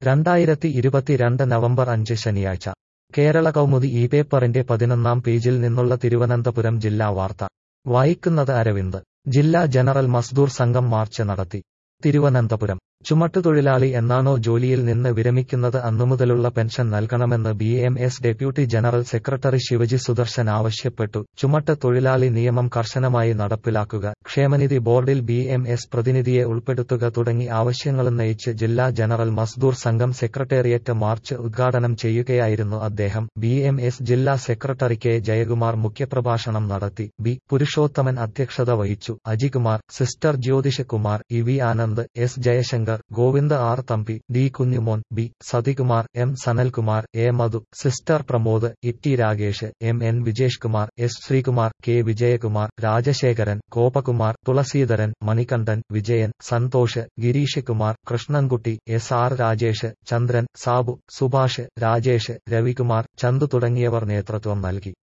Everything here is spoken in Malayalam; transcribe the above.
രണ്ടായിരത്തി ഇരുപത്തിരണ്ട് നവംബർ അഞ്ച് ശനിയാഴ്ച കേരള കൗമുദി ഈ പേപ്പറിന്റെ പതിനൊന്നാം പേജിൽ നിന്നുള്ള തിരുവനന്തപുരം ജില്ലാ വാർത്ത വായിക്കുന്നത് അരവിന്ദ് ജില്ലാ ജനറൽ മസ്ദൂർ സംഘം മാർച്ച് നടത്തി തിരുവനന്തപുരം ചുമട്ടുതൊഴിലാളി എന്നാണോ ജോലിയിൽ നിന്ന് വിരമിക്കുന്നത് അന്നുമുതലുള്ള പെൻഷൻ നൽകണമെന്ന് B M S deputy general secretary Sivaji Sudarshan ആവശ്യപ്പെട്ടു ചുമട്ട് തൊഴിലാളി നിയമം കർശനമായി നടപ്പിലാക്കുക ക്ഷേമനിധി ബോർഡിൽ ബി എം എസ് പ്രതിനിധിയെ ഉൾപ്പെടുത്തുക തുടങ്ങി ആവശ്യങ്ങളുന്നയിച്ച് ജില്ലാ ജനറൽ മസ്ദൂർ സംഘം സെക്രട്ടേറിയറ്റ് മാർച്ച് ഉദ്ഘാടനം ചെയ്യുകയായിരുന്നു അദ്ദേഹം ബി എം എസ് ജില്ലാ സെക്രട്ടറി കെ ജയകുമാർ മുഖ്യപ്രഭാഷണം നടത്തി ബി പുരുഷോത്തമൻ അധ്യക്ഷത വഹിച്ചു Ajikumar sister Jyothishkumar E V Anand S Jayashankar Govinda R Thampi D Kunjumon B Sathikumar M Sanalkumar A Madhu sister Pramod ഇറ്റി Ragesh M N Vijesh Kumar S Sreekumar K Vijayakumar Rajasekharan Gopakumar Thulaseedharan Manikandan Vijayan Santhosh Gireesh Kumar Krishnankutty S R Rajesh Chandran Sabu Subhash Rajesh Ravikumar Chandu തുടങ്ങിയവർ നേതൃത്വം നൽകി